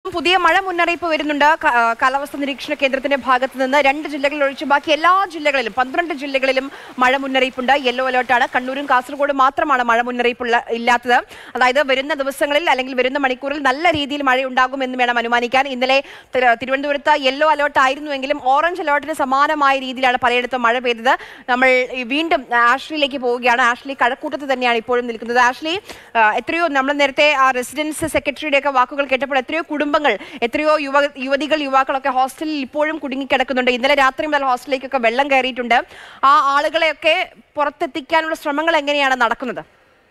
പുതിയ മഴ മുന്നറിയിപ്പ് വരുന്നുണ്ട് ക- ആ, കാലാവസ്ഥാ നിരീക്ഷണ കേന്ദ്രത്തിന്റെ ഭാഗത്ത് നിന്ന് രണ്ട് ജില്ലകളിൽ ഒഴിച്ച് ബാക്കി എല്ലാ ജില്ലകളിലും പന്ത്രണ്ട് ജില്ലകളിലും മഴ മുന്നറിയിപ്പുണ്ട് യെല്ലോ അലേർട്ടാണ് കണ്ണൂരും കാസർഗോഡ് മാത്രമാണ് മഴ മുന്നറിയിപ്പ് ഉള്ള- ഇല്ലാത്തത് അതായത് വരുന്ന ദിവസങ്ങളിൽ അല്ലെങ്കിൽ വരുന്ന മണിക്കൂറിൽ നല്ല രീതിയിൽ മഴ ഉണ്ടാകുമെന്ന് വേണം അനുമാനിക്കാൻ ഇന്നലെ തിരു- തിരുവനന്തപുരത്ത് യെല്ലോ അലേർട്ട് ആയിരുന്നുവെങ്കിലും ഓറഞ്ച് അലേർട്ടിന് സമാനമായ രീതിയിലാണ് പലയിടത്തും മഴ പെയ്തത് നമ്മൾ ഈ വീണ്ടും ആഷ്ലിയിലേക്ക് പോവുകയാണ് ആഷ്ലി കഴക്കൂട്ടത്ത് തന്നെയാണ് ഇപ്പോഴും നിൽക്കുന്നത് ആഷ്ലി ആ, എത്രയോ നമ്മൾ നേരത്തെ ആ റെസിഡൻസ് സെക്രട്ടറിയുടെ ഒക്കെ വാക്കുകൾ കേട്ടപ്പോൾ എത്രയോ കുടുംബങ്ങൾ എത്രയോ യുവ യുവതികൾ യുവാക്കളൊക്കെ ഹോസ്റ്റലിൽ ഇപ്പോഴും കുടുങ്ങിക്കിടക്കുന്നുണ്ട് ഇന്നലെ രാത്രി മുതൽ ഹോസ്റ്റലിലേക്കൊക്കെ വെള്ളം കയറിയിട്ടുണ്ട് ആ ആളുകളെയൊക്കെ പുറത്തെത്തിക്കാനുള്ള ശ്രമങ്ങൾ എങ്ങനെയാണ് നടക്കുന്നത്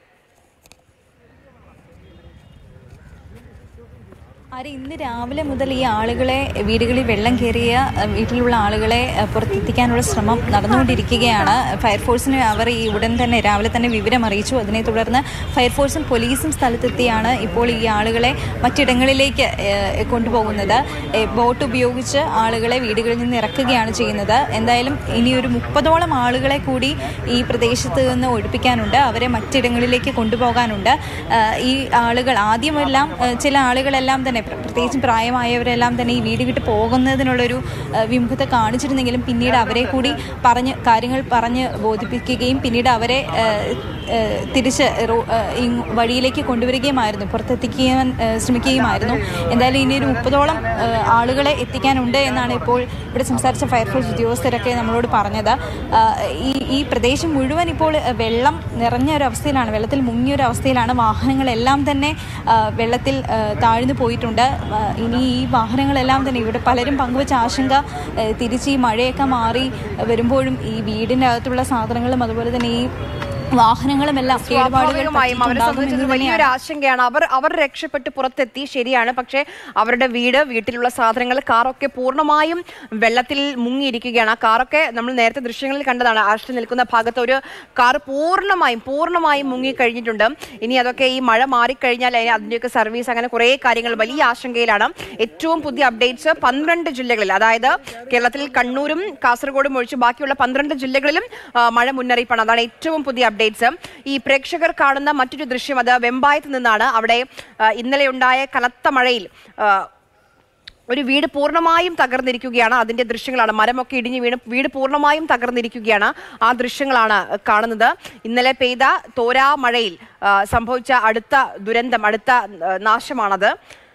ആര് ഇന്ന് രാവിലെ മുതൽ ഈ ആളുകളെ വീടുകളിൽ വെള്ളം കയറിയ അഹ് വീട്ടിലുള്ള ആളുകളെ അഹ് പുറത്തെത്തിക്കാനുള്ള ശ്രമം നടന്നുകൊണ്ടിരിക്കുകയാണ് ഫയർഫോഴ്സിന് അവർ ഈ ഉടൻ തന്നെ രാവിലെ തന്നെ വിവരം അറിയിച്ചു അതിനെ തുടർന്ന് ഫയർഫോഴ്സും പോലീസും സ്ഥലത്തെത്തിയാണ് ഇപ്പോൾ ഈ ആളുകളെ മറ്റിടങ്ങളിലേക്ക് ഏഹ്, കൊണ്ടുപോകുന്നത് ഏഹ്, ബോട്ട് ഉപയോഗിച്ച് ആളുകളെ വീടുകളിൽ നിന്ന് ഇറക്കുകയാണ് ചെയ്യുന്നത് എന്തായാലും ഇനി ഒരു മുപ്പതോളം ആളുകളെ കൂടി ഈ പ്രദേശത്ത് നിന്ന് ഒഴിപ്പിക്കാനുണ്ട് അവരെ മറ്റിടങ്ങളിലേക്ക് കൊണ്ടുപോകാനുണ്ട് ആഹ് ഈ ആളുകൾ ആദ്യമെല്ലാം ആഹ് ചില ആളുകളെല്ലാം തന്നെ പ്ര- പ്രത്യേകിച്ചും പ്രായമായവരെല്ലാം തന്നെ ഈ വീട് വിട്ട് പോകുന്നതിനുള്ളൊരു ആഹ് വിമുഖത കാണിച്ചിരുന്നെങ്കിലും പിന്നീട് അവരെ കൂടി പറഞ്ഞ് കാര്യങ്ങൾ പറഞ്ഞ് ബോധിപ്പിക്കുകയും പിന്നീട് അവരെ ആഹ് ആഹ് തിരിച്ച് റോ- ആഹ് ഈ വഴിയിലേക്ക് കൊണ്ടുവരികയുമായിരുന്നു പുറത്തെത്തിക്കാൻ ആഹ് ശ്രമിക്കുകയുമായിരുന്നു എന്തായാലും ഇനി ഒരു മുപ്പതോളം ആഹ് ആളുകളെ എത്തിക്കാനുണ്ട് എന്നാണ് ഇപ്പോൾ ഇവിടെ സംസാരിച്ച ഫയർഫോഴ്സ് ഉദ്യോഗസ്ഥരൊക്കെ നമ്മളോട് പറഞ്ഞത് ആഹ് ഈ ഈ പ്രദേശം മുഴുവൻ ഇപ്പോൾ ആഹ് വെള്ളം നിറഞ്ഞ ഒരു അവസ്ഥയിലാണ് വെള്ളത്തിൽ മുങ്ങിയ ഒരു അവസ്ഥയിലാണ് വാഹനങ്ങളെല്ലാം തന്നെ ആഹ് വെള്ളത്തിൽ ആഹ് താഴ്ന്നു പോയിട്ടുണ്ട് ആഹ് ഇനി ഈ വാഹനങ്ങളെല്ലാം തന്നെ ഇവിടെ പലരും പങ്കുവച്ച ആശങ്ക ആഹ് തിരിച്ച് ഈ മഴയൊക്കെ മാറി വരുമ്പോഴും ഈ വീടിൻ്റെ അകത്തുള്ള സാധനങ്ങളും അതുപോലെ തന്നെ ഈ വാഹനങ്ങളുമെല്ലാം കേടുപാടുകൾ സ്വാഭാവികമായും അവരെ പറ്റിയിട്ടുണ്ടാകും സംബന്ധിച്ച് എന്ന് വലിയൊരു ആശങ്കയാണ് അവർ അവർ രക്ഷപ്പെട്ട് പുറത്തെത്തി ശരിയാണ് പക്ഷേ അവരുടെ വീട് വീട്ടിലുള്ള സാധനങ്ങൾ കാറൊക്കെ പൂർണ്ണമായും വെള്ളത്തിൽ മുങ്ങിയിരിക്കുകയാണ് ആ കാറൊക്കെ നമ്മൾ നേരത്തെ ദൃശ്യങ്ങളിൽ കണ്ടതാണ് ആഷ്ടി നിൽക്കുന്ന ഭാഗത്ത് ഒരു കാർ പൂർണ്ണമായും പൂർണ്ണമായും മുങ്ങിക്കഴിഞ്ഞിട്ടുണ്ട് ഇനി അതൊക്കെ ഈ മഴ മാറിക്കഴിഞ്ഞാൽ അതിന് അതിൻ്റെയൊക്കെ സർവീസ് അങ്ങനെ കുറേ കാര്യങ്ങൾ വലിയ ആശങ്കയിലാണ് ഏറ്റവും പുതിയ അപ്ഡേറ്റ്സ് പന്ത്രണ്ട് ജില്ലകളിൽ അതായത് കേരളത്തിൽ കണ്ണൂരും കാസർഗോഡും ഒഴിച്ച് ബാക്കിയുള്ള പന്ത്രണ്ട് ജില്ലകളിലും ആ, മഴ മുന്നറിയിപ്പാണ് അതാണ് ഏറ്റവും പുതിയ അപ്ഡേറ്റ്സ് ഈ പ്രേക്ഷകർ കാണുന്ന മറ്റൊരു ദൃശ്യം അത് വെമ്പായത്ത് നിന്നാണ് അവിടെ ആ, ഇന്നലെ ഉണ്ടായ കനത്ത മഴയിൽ ആ, ഒരു വീട് പൂർണ്ണമായും തകർന്നിരിക്കുകയാണ് അതിന്റെ ദൃശ്യങ്ങളാണ് മരമൊക്കെ ഇടിഞ്ഞ് വീണ് വീട് പൂർണ്ണമായും തകർന്നിരിക്കുകയാണ് ആ ദൃശ്യങ്ങളാണ് കാണുന്നത് ഇന്നലെ പെയ്ത തോരാ മഴയിൽ ആ, സംഭവിച്ച അടുത്ത ദുരന്തം അടുത്ത ആ, നാശമാണത്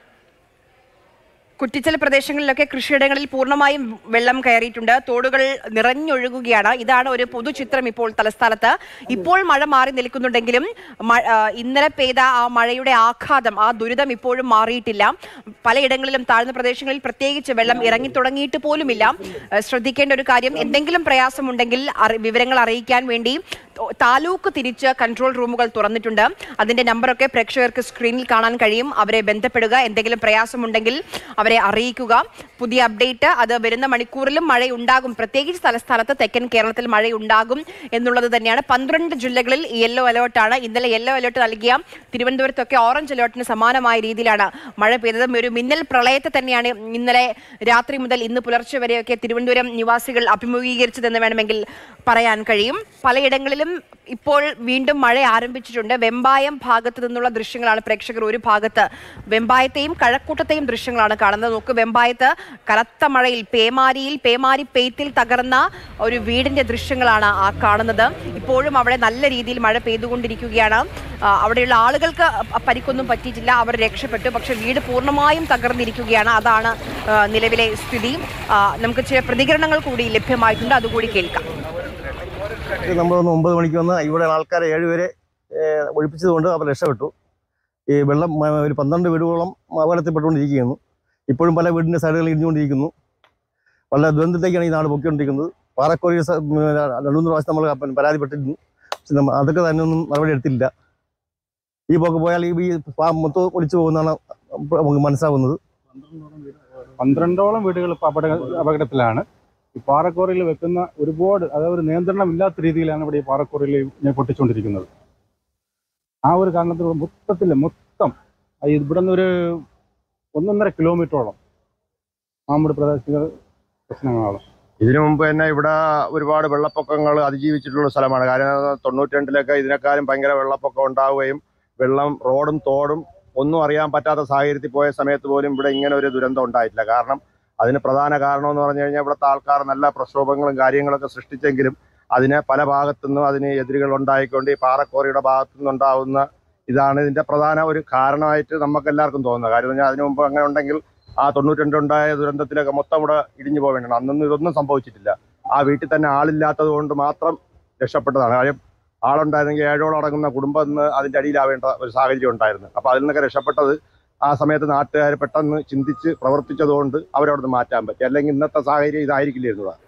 കുറ്റിച്ചൽ പ്രദേശങ്ങളിലൊക്കെ കൃഷിയിടങ്ങളിൽ പൂർണ്ണമായും വെള്ളം കയറിയിട്ടുണ്ട് തോടുകൾ നിറഞ്ഞൊഴുകുകയാണ് ഇതാണ് ഒരു പൊതുചിത്രം ഇപ്പോൾ തലസ്ഥാനത്ത് ഇപ്പോൾ മഴ മാറി നിൽക്കുന്നുണ്ടെങ്കിലും മ- ആ, ഇന്നലെ പെയ്ത ആ മഴയുടെ ആഘാതം ആ ദുരിതം ഇപ്പോഴും മാറിയിട്ടില്ല പലയിടങ്ങളിലും താഴ്ന്ന പ്രദേശങ്ങളിൽ പ്രത്യേകിച്ച് വെള്ളം ഇറങ്ങി തുടങ്ങിയിട്ട് പോലുമില്ല ആ, ശ്രദ്ധിക്കേണ്ട ഒരു കാര്യം എന്തെങ്കിലും പ്രയാസമുണ്ടെങ്കിൽ അറി- വിവരങ്ങൾ അറിയിക്കാൻ വേണ്ടി താലൂക്ക് തിരിച്ച് കൺട്രോൾ റൂമുകൾ തുറന്നിട്ടുണ്ട് അതിന്റെ നമ്പറൊക്കെ പ്രേക്ഷകർക്ക് സ്ക്രീനിൽ കാണാൻ കഴിയും അവരെ ബന്ധപ്പെടുക എന്തെങ്കിലും പ്രയാസമുണ്ടെങ്കിൽ അവരെ അറിയിക്കുക പുതിയ അപ്ഡേറ്റ് അത് വരുന്ന മണിക്കൂറിലും മഴയുണ്ടാകും പ്രത്യേകിച്ച് തലസ്ഥാനത്ത് തെക്കൻ കേരളത്തിൽ മഴയുണ്ടാകും എന്നുള്ളത് തന്നെയാണ് പന്ത്രണ്ട് ജില്ലകളിൽ യെല്ലോ അലേർട്ടാണ് ഇന്നലെ യെല്ലോ അലേർട്ട് നൽകിയ തിരുവനന്തപുരത്തൊക്കെ ഓറഞ്ച് അലേർട്ടിന് സമാനമായ രീതിയിലാണ് മഴ പെയ്തത് ഒരു മിന്നൽ പ്രളയത്തെ തന്നെയാണ് ഇന്നലെ രാത്രി മുതൽ ഇന്ന് പുലർച്ചെ വരെയൊക്കെ തിരുവനന്തപുരം നിവാസികൾ അഭിമുഖീകരിച്ചതെന്ന് വേണമെങ്കിൽ പറയാൻ കഴിയും പലയിടങ്ങളിലും ഇപ്പോൾ വീണ്ടും മഴ ആരംഭിച്ചിട്ടുണ്ട് വെമ്പായം ഭാഗത്ത് നിന്നുള്ള ദൃശ്യങ്ങളാണ് പ്രേക്ഷകർ ഒരു ഭാഗത്ത് വെമ്പായത്തെയും കഴക്കൂട്ടത്തെയും ദൃശ്യങ്ങളാണ് കാണുന്നത് നോക്ക് വെമ്പായത്ത് കനത്ത മഴയിൽ പേമാരിയിൽ പേമാരി പെയ്ത്തിൽ തകർന്ന ഒരു വീടിന്റെ ദൃശ്യങ്ങളാണ് ആ കാണുന്നത് ഇപ്പോഴും അവിടെ നല്ല രീതിയിൽ മഴ പെയ്തുകൊണ്ടിരിക്കുകയാണ് ആ, അവിടെയുള്ള ആളുകൾക്ക് പരിക്കൊന്നും പറ്റിയിട്ടില്ല അവർ രക്ഷപ്പെട്ടു പക്ഷെ വീട് പൂർണ്ണമായും തകർന്നിരിക്കുകയാണ് അതാണ് ആ, നിലവിലെ സ്ഥിതി ആ, നമുക്ക് ചില പ്രതികരണങ്ങൾ കൂടി ലഭ്യമായിട്ടുണ്ട് അതുകൂടി കേൾക്കാം നമ്മൾ ഒന്ന് ഒമ്പത് മണിക്ക് വന്ന് ഇവിടെ ആൾക്കാരെ ഏഴുപേരെ ഏഹ്, ഒഴിപ്പിച്ചതുകൊണ്ട് അവർ രക്ഷപ്പെട്ടു ഈ വെള്ളം മ- ഒരു പന്ത്രണ്ട് വീടുകളോളം അപകടത്തിൽപ്പെട്ടുകൊണ്ടിരിക്കുകയാണ് ഇപ്പോഴും പല വീടിൻ്റെ സൈഡുകളിൽ ഇടിഞ്ഞുകൊണ്ടിരിക്കുന്നു വളരെ ദുരന്തത്തേക്കാണ് ഈ നാട് പൊക്കിക്കൊണ്ടിരിക്കുന്നത് പാറക്കോരി സ- ഉം, രണ്ട് മൂന്ന് പ്രാവശ്യം നമ്മൾ പ- പരാതിപ്പെട്ടിരുന്നു പക്ഷെ നമ്മ- അതൊക്കെ തന്നെ ഒന്നും നടപടി എടുത്തില്ല ഈ പോക്ക് പോയാൽ ഈ ഈ പാ- മൊത്തം ഒലിച്ചു പോകുന്നതാണ് നമുക്ക് മനസ്സിലാവുന്നത് പന്ത്രണ്ടോളം വീടുകൾ ഇപ്പോൾ അപകട അപകടത്തിലാണ് ഈ പാറക്കോറിയിൽ വെക്കുന്ന ഒരുപാട് അതായത് ഒരു നിയന്ത്രണം ഇല്ലാത്ത രീതിയിലാണ് ഇവിടെ ഈ പാറക്കോറിയിൽ ഇങ്ങനെ പൊട്ടിച്ചുകൊണ്ടിരിക്കുന്നത് ആ ഒരു കാരണത്തിൽ മൊത്തത്തിൽ മൊത്തം ആ ഇവിടെ നിന്ന് ഒരു ഒന്നൊന്നര കിലോമീറ്ററോളം നമ്മുടെ പ്രദേശങ്ങൾ പ്രശ്നങ്ങളാണ് ഇതിനു മുമ്പ് തന്നെ ഇവിടെ ഒരുപാട് വെള്ളപ്പൊക്കങ്ങൾ അതിജീവിച്ചിട്ടുള്ള സ്ഥലമാണ് കാരണം തൊണ്ണൂറ്റി രണ്ടിലൊക്കെ ഇതിനേക്കാളും ഭയങ്കര വെള്ളപ്പൊക്കം ഉണ്ടാവുകയും വെള്ളം റോഡും തോടും ഒന്നും അറിയാൻ പറ്റാത്ത സാഹചര്യത്തിൽ പോയ സമയത്ത് പോലും ഇവിടെ ഇങ്ങനെ ഒരു ദുരന്തം ഉണ്ടായിട്ടില്ല കാരണം അതിന് പ്രധാന കാരണം എന്ന് പറഞ്ഞു കഴിഞ്ഞാൽ ഇവിടുത്തെ ആൾക്കാർ നല്ല പ്രക്ഷോഭങ്ങളും കാര്യങ്ങളൊക്കെ സൃഷ്ടിച്ചെങ്കിലും അതിന് പല ഭാഗത്തുനിന്നും അതിന് എതിരുകൾ ഉണ്ടായിക്കൊണ്ട് ഈ പാറക്കോറിയുടെ ഭാഗത്തു നിന്നുണ്ടാവുന്ന ഇതാണ് ഇതിന്റെ പ്രധാന ഒരു കാരണമായിട്ട് നമുക്ക് എല്ലാവർക്കും തോന്നുന്നത് കാര്യം എന്ന് പറഞ്ഞാൽ അതിനു മുമ്പ് അങ്ങനെ ഉണ്ടെങ്കിൽ ആ തൊണ്ണൂറ്റിരണ്ടുണ്ടായ ദുരന്തത്തിലൊക്കെ മൊത്തം ഇവിടെ ഇടിഞ്ഞു പോവേണ്ടതാണ് അന്നൊന്നും ഇതൊന്നും സംഭവിച്ചിട്ടില്ല ആ വീട്ടിൽ തന്നെ ആളില്ലാത്തത് കൊണ്ട് മാത്രം രക്ഷപ്പെട്ടതാണ് കാര്യം ആളുണ്ടായിരുന്നെങ്കിൽ ഏഴോളം അടങ്ങുന്ന കുടുംബം ഇന്ന് അതിന്റെ അടിയിലാവേണ്ട ഒരു സാഹചര്യം ഉണ്ടായിരുന്നു അപ്പൊ അതിൽ നിന്നൊക്കെ രക്ഷപ്പെട്ടത് ആ സമയത്ത് നാട്ടുകാർ പെട്ടെന്ന് ചിന്തിച്ച് പ്രവർത്തിച്ചതുകൊണ്ട് അവരവിടെ നിന്ന് മാറ്റാൻ പറ്റി അല്ലെങ്കിൽ ഇന്നത്തെ സാഹചര്യം ഇതായിരിക്കില്ലായിരുന്നു